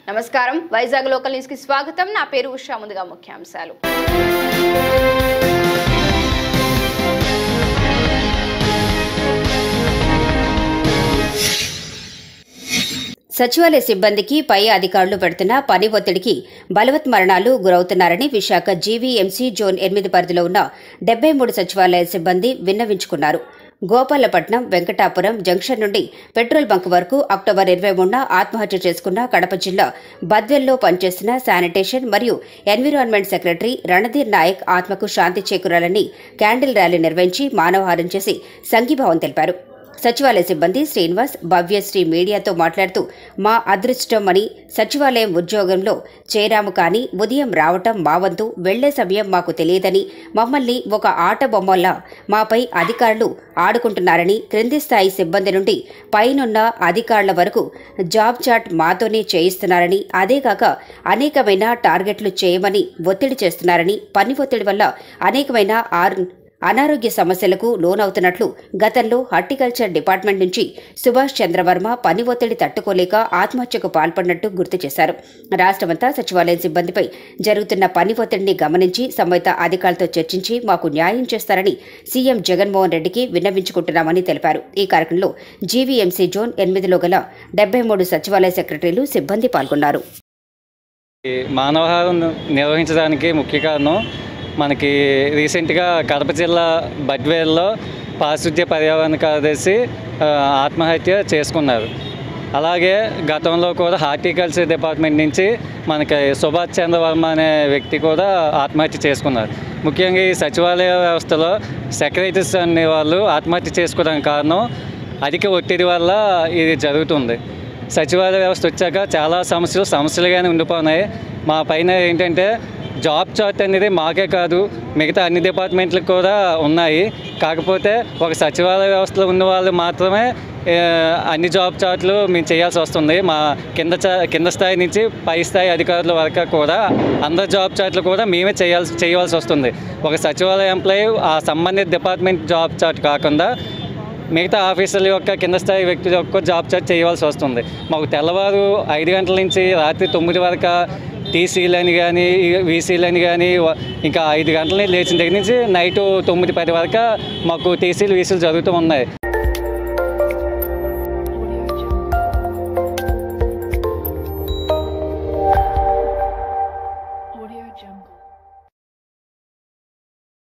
నమస్కారం Vizag local news కి స్వాగతం నా పేరు ఉషా ముందుగా ముఖ్యాంశాలు సచివాలయ సిబ్బందికి పై అధికారులు పెడుతున్న పని ఒత్తిడికి బలవత్ మరణాలు గురవుతున్నారని విశాఖ జీవీఎంసీ జోన్ ఎనిమిది పరిధిలో ఉన్న డెబ్బై మూడు సచివాలయ సిబ్బంది విన్నవించుకున్నారు గోపాలపట్నం వెంకటాపురం జంక్షన్ నుండి పెట్రోల్ బంక్ వరకు అక్టోబర్ ఇరవై మూడున ఆత్మహత్య చేసుకున్న కడప జిల్లా బద్వెల్లో పనిచేస్తున్న శానిటేషన్ మరియు ఎన్విరాన్మెంట్ సెక్రటరీ రణధీర్ నాయక్ ఆత్మకు శాంతి చేకూరాలని క్యాండిల్ ర్యాలీ నిర్వహించి మానవహారం చేసి సంఘీభావం తెలిపారు సచివాలయ సిబ్బంది శ్రీనివాస్ భవ్యశ్రీ మీడియాతో మాట్లాడుతూ మా అదృష్టం అని సచివాలయం ఉద్యోగంలో చేరాము కానీ ఉదయం రావటం మా వంతు వెళ్లే సమయం మాకు తెలియదని మమ్మల్ని ఒక ఆట బొమ్మల్లా మాపై అధికారులు ఆడుకుంటున్నారని క్రింది స్థాయి సిబ్బంది నుండి పైనున్న అధికారుల వరకు జాబ్ చాట్ మాతోనే చేయిస్తున్నారని అదేగాక అనేకమైన టార్గెట్లు చేయమని ఒత్తిడి చేస్తున్నారని పని ఒత్తిడి వల్ల అనేకమైన ఆర్ అనారోగ్య సమస్యలకు లోనవుతున్నట్లు గతంలో హార్టికల్చర్ డిపార్ట్మెంట్ నుంచి సుభాష్ చంద్రవర్మ పని ఒత్తిడి తట్టుకోలేక ఆత్మహత్యకు పాల్పడినట్టు గుర్తు చేశారు రాష్ట్రమంతా సచివాలయం సిబ్బందిపై జరుగుతున్న పని ఒత్తిడిని గమనించి సంబంధిత అధికారులతో చర్చించి మాకు న్యాయం చేస్తారని సీఎం జగన్మోహన్ రెడ్డికి విన్నవించుకుంటున్నామని తెలిపారు ఈ కార్యక్రమంలో జీవీఎంసీ జోన్ ఎనిమిదిలో గల డెబ్బై మూడు సచివాలయ సెక్రటరీలు సిబ్బంది పాల్గొన్నారు ఈ మానవహారం నిర్వహించడానికి ముఖ్య కారణం మనకి రీసెంట్గా కడప జిల్లా బడ్వేల్లో పారిశుద్ధ్య పర్యావరణ కార్యదర్శి ఆ, ఆత్మహత్య చేసుకున్నారు అలాగే గతంలో కూడా హార్టికల్చర్ డిపార్ట్మెంట్ నుంచి మనకి సుభాష్ చంద్ర వర్మ అనే వ్యక్తి కూడా ఆత్మహత్య చేసుకున్నారు ముఖ్యంగా ఈ సచివాలయ వ్యవస్థలో సెక్రటరీస్ అనే వాళ్ళు ఆత్మహత్య చేసుకోవడానికి కారణం అధిక ఒత్తిడి వల్ల ఇది జరుగుతుంది సచివాలయ వ్యవస్థ వచ్చాక చాలా సమస్యలు సమస్యలుగానే ఉండిపోయినాయి మా పైన ఏంటంటే జాబ్ చార్ట్ అనేది మాకే కాదు మిగతా అన్ని డిపార్ట్మెంట్లకు కూడా ఉన్నాయి కాకపోతే ఒక సచివాలయ వ్యవస్థలో ఉన్న వాళ్ళు మాత్రమే ఆ, అన్ని జాబ్ చార్ట్లు మేము చేయాల్సి వస్తుంది మా కింద చా- కింద స్థాయి నుంచి పై స్థాయి అధికారుల వరకు కూడా అందరు జాబ్ చార్ట్లు కూడా మేమే చేయాల్సి చేయవలసి వస్తుంది ఒక సచివాలయ ఎంప్లాయీ ఆ సంబంధిత డిపార్ట్మెంట్ జాబ్ చార్ట్ కాకుండా మిగతా ఆఫీసర్ల యొక్క కింద స్థాయి వ్యక్తుల యొక్క జాబ్ చార్జ్ చేయవలసి వస్తుంది మాకు తెల్లవారు ఐదు గంటల నుంచి రాత్రి తొమ్మిది వరకు టీసీలని కానీ వీసీలని కానీ ఇంకా ఐదు గంటల నుంచి లేచిన దగ్గర నుంచి నైట్ తొమ్మిది పది వరకు మాకు టీసీలు వీసీలు జరుగుతూ ఉన్నాయి